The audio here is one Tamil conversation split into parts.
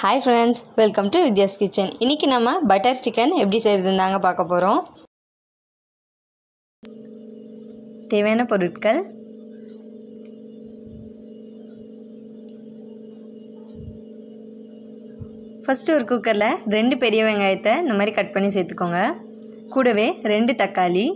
hi friends welcome to Vidya's kitchen இன்றைக்கி நம்ம பட்டர் சிக்கன் எப்படி செய்கிறதுன்னு தாங்க பார்க்க போகிறோம் தேவையான பொருட்கள் ஃபஸ்ட்டு ஒரு குக்கரில் ரெண்டு பெரிய வெங்காயத்தை இந்த மாதிரி கட் பண்ணி சேர்த்துக்கோங்க கூடவே ரெண்டு தக்காளி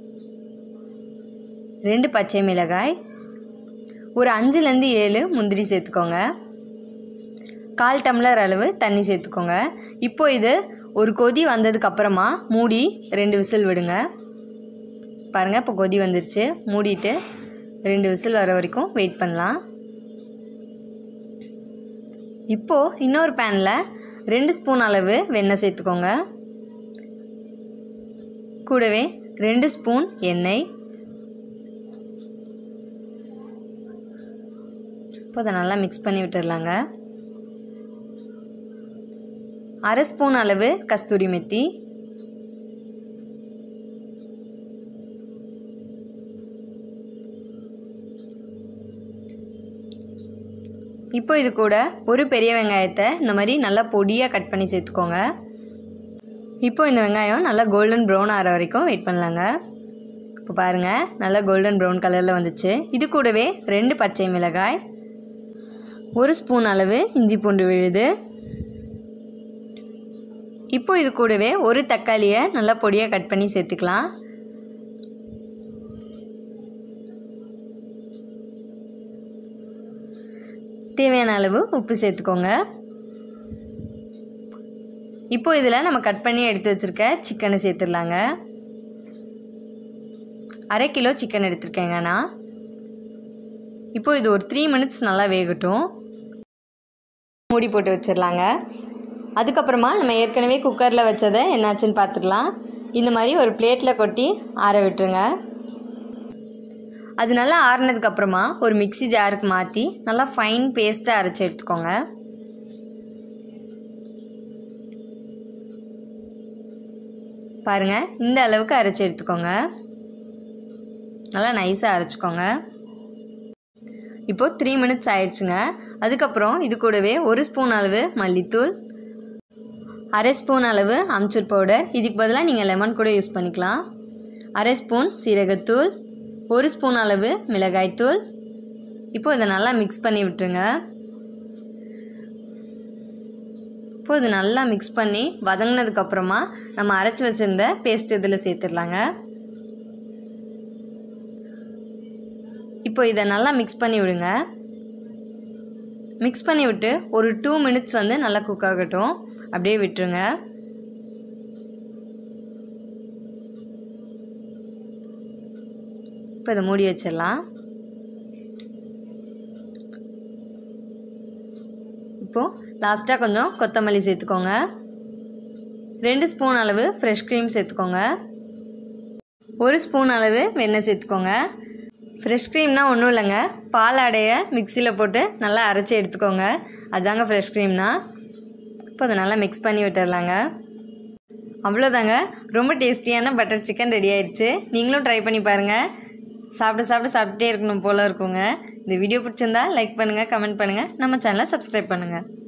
ரெண்டு பச்சை மிளகாய் ஒரு அஞ்சுலேருந்து ஏழு முந்திரி சேர்த்துக்கோங்க கால் டம்ளர் அளவு தண்ணி சேர்த்துக்கோங்க இப்போ இது ஒரு கொதி வந்ததுக்கு அப்புறமா மூடி ரெண்டு விசில் விடுங்க பாருங்கள் இப்போ கொதி வந்துருச்சு மூடிட்டு ரெண்டு விசில் வர வரைக்கும் வெயிட் பண்ணலாம் இப்போது இன்னொரு பேனில் ரெண்டு ஸ்பூன் அளவு வெண்ணெய் சேர்த்துக்கோங்க கூடவே ரெண்டு ஸ்பூன் எண்ணெய் இப்போ அதை நல்லா மிக்ஸ் பண்ணி விட்டுடலாங்க அரை ஸ்பூன் அளவு கஸ்தூரி மெத்தி இப்போ இது கூட ஒரு பெரிய வெங்காயத்தை இந்த மாதிரி நல்லா பொடியாக கட் பண்ணி சேர்த்துக்கோங்க இப்போ இந்த வெங்காயம் நல்லா கோல்டன் ப்ரௌன் ஆகிற வரைக்கும் வெயிட் பண்ணலாங்க இப்போ பாருங்கள் நல்லா கோல்டன் ப்ரௌன் கலரில் வந்துச்சு இது கூடவே ரெண்டு பச்சை மிளகாய் ஒரு ஸ்பூன் அளவு இஞ்சி பூண்டு விழுது இப்போ இது கூடவே ஒரு தக்காளியை நல்லா பொடியாக கட் பண்ணி சேர்த்துக்கலாம் தேவையான அளவு உப்பு சேர்த்துக்கோங்க இப்போ இதில் நம்ம கட் பண்ணி எடுத்து வச்சுருக்க சிக்கனை சேர்த்துடலாங்க அரை கிலோ சிக்கன் எடுத்திருக்கேங்க நான் இப்போ இது ஒரு த்ரீ மினிட்ஸ் நல்லா வேகட்டும் மூடி போட்டு வச்சிடலாங்க அதுக்கப்புறமா நம்ம ஏற்கனவே குக்கரில் வச்சதை என்னாச்சுன்னு பார்த்துடலாம் இந்த மாதிரி ஒரு பிளேட்டில் கொட்டி ஆற விட்டுருங்க அது நல்லா ஆறுனதுக்கப்புறமா ஒரு மிக்சி ஜாருக்கு மாற்றி நல்லா ஃபைன் பேஸ்ட்டாக அரைச்சி எடுத்துக்கோங்க பாருங்கள் இந்த அளவுக்கு அரைச்சி எடுத்துக்கோங்க நல்லா நைஸாக அரைச்சிக்கோங்க இப்போது த்ரீ மினிட்ஸ் ஆயிடுச்சுங்க அதுக்கப்புறம் இது கூடவே ஒரு ஸ்பூன் அளவு மல்லித்தூள் அரை ஸ்பூன் அளவு அம்ச்சூர் பவுடர் இதுக்கு பதிலாக நீங்கள் லெமன் கூட யூஸ் பண்ணிக்கலாம் அரை ஸ்பூன் சீரகத்தூள் ஒரு ஸ்பூன் அளவு மிளகாய்த்தூள் இப்போது இதை நல்லா மிக்ஸ் பண்ணி விட்டுருங்க இப்போது இது நல்லா மிக்ஸ் பண்ணி வதங்கினதுக்கப்புறமா நம்ம அரைச்சி வச்சுருந்த பேஸ்ட் இதில் சேர்த்துடலாங்க இப்போ இதை நல்லா மிக்ஸ் பண்ணி விடுங்க மிக்ஸ் பண்ணி விட்டு ஒரு டூ மினிட்ஸ் வந்து நல்லா குக் ஆகட்டும் அப்படியே விட்டுருங்க இப்போ இதை மூடி வச்சிடலாம் இப்போது லாஸ்ட்டாக கொஞ்சம் கொத்தமல்லி சேர்த்துக்கோங்க ரெண்டு ஸ்பூன் அளவு ஃப்ரெஷ் க்ரீம் சேர்த்துக்கோங்க ஒரு ஸ்பூன் அளவு வெண்ணெய் சேர்த்துக்கோங்க ஃப்ரெஷ் க்ரீம்னால் ஒன்றும் இல்லைங்க பால் அடையை மிக்சியில் போட்டு நல்லா அரைச்சி எடுத்துக்கோங்க அதுதாங்க ஃப்ரெஷ் க்ரீம்னா இப்போ அதை நல்லா மிக்ஸ் பண்ணி விட்டுடலாங்க அவ்வளோதாங்க ரொம்ப டேஸ்டியான பட்டர் சிக்கன் ரெடி ஆயிடுச்சு நீங்களும் ட்ரை பண்ணி பாருங்கள் சாப்பிட சாப்பிட சாப்பிட்டே இருக்கணும் போல் இருக்குங்க இந்த வீடியோ பிடிச்சிருந்தா லைக் பண்ணுங்கள் கமெண்ட் பண்ணுங்கள் நம்ம சேனலை சப்ஸ்கிரைப் பண்ணுங்கள்